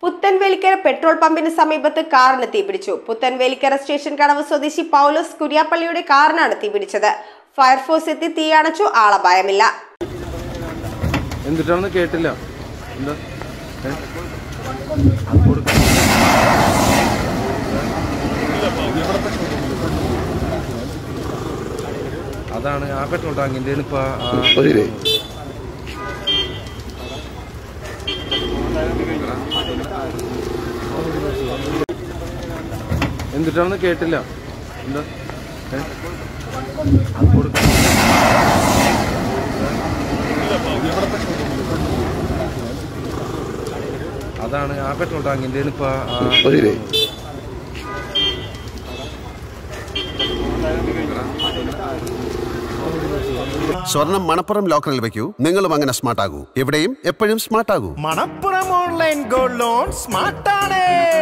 Puthenvelikkara petrol പമ്പിന് സമീപത്ത് കാറിന് തീപിടിച്ചു പുത്തൻവേലിക്കര സ്റ്റേഷൻ കടവ് സ്വദേശി പൗലോസ് കുര്യാപ്പള്ളിയുടെ കാറിനാണ് തീപിടിച്ചത് ഫയർഫോഴ്സ് എത്തി തീയണച്ചു ആളപായമില്ല എന്നിട്ടാണെന്ന് കേട്ടില്ല എന്താ ഏ? അത് കൊടുക്ക. അതാണ് ആ പെട്രോൾ ടാങ്കിന്റെ ഇപ്പൊ ആ എന്നിട്ടാണെന്ന് കേട്ടില്ല എന്താ ഏ? അത് കൊടുക്ക. അതാണ് ആ പെട്രോൾ ടാങ്കിന്റെ ഇപ്പൊ ആ സ്വർണം മണപ്പുറം ലോക്കറിൽ വെക്കൂ നിങ്ങളും അങ്ങനെ സ്മാർട്ട് ആകൂ എവിടെയും എപ്പോഴും സ്മാർട്ട് ആകൂ മണപ്പുറം ഓൺലൈൻ ഗോൾഡ് ലോൺ സ്മാർട്ടാണ്